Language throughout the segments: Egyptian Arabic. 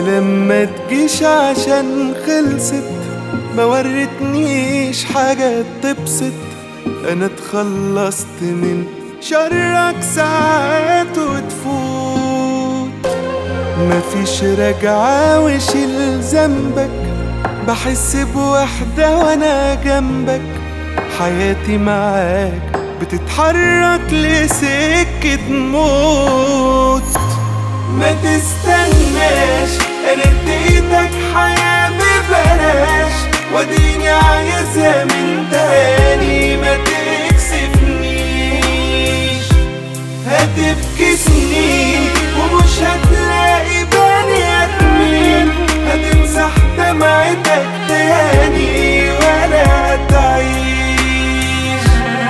ولما تجيش عشان خلصت ما ورتنيش حاجة تبسط انا اتخلصت من شرك ساعات وتفوت مفيش رجعة وشيل ذنبك بحس بوحدة وانا جنبك حياتي معاك بتتحرك لسكة موت ما تستناش انا اديتك حياة ببلاش وديني عايزها من تاني ما تكسفنيش هتبكي سنين ومش هتلاقي بني ادمين هتمسح دمعتك تاني ولا هتعيش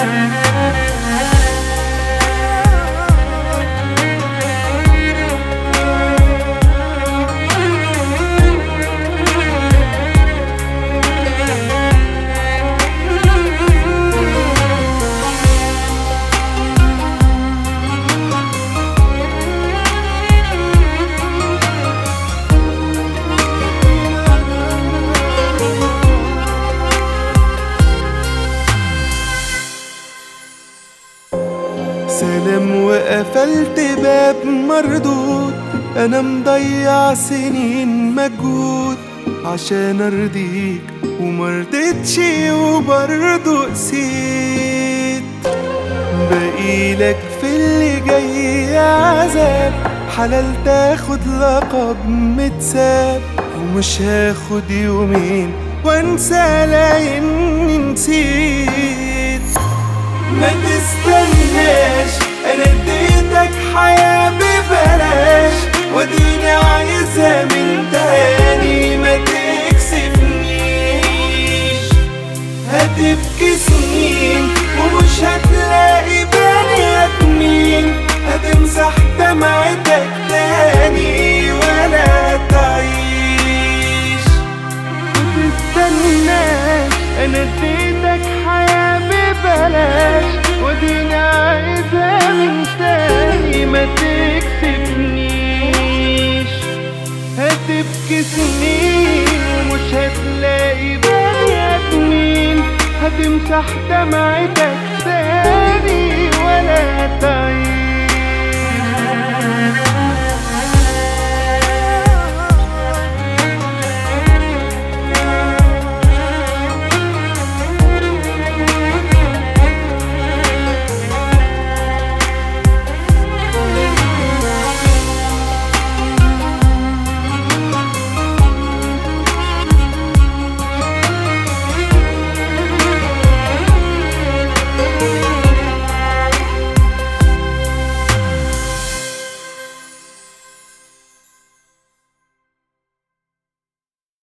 سلام وقفلت باب مردود انا مضيع سنين مجهود عشان ارضيك ومرضتش وبرضه قسيت بقيلك في اللي جاي عذاب حلال تاخد لقب متساب ومش هاخد يومين وانسى لاني نسيت ما تستناش انا اديتك حياة ببلاش وديني عايزها من تاني ما تكسفنيش هتبكي سنين ومش هتلاقي بني ادمين هتمسح دمعتك تاني ولا تعيش تستناش انا اديتك حياة ببلاش وديني عايزها من تاني ما تكسفنيش هتبكي سنين ومش هتلاقي بني ادمين هتمسح دمعتك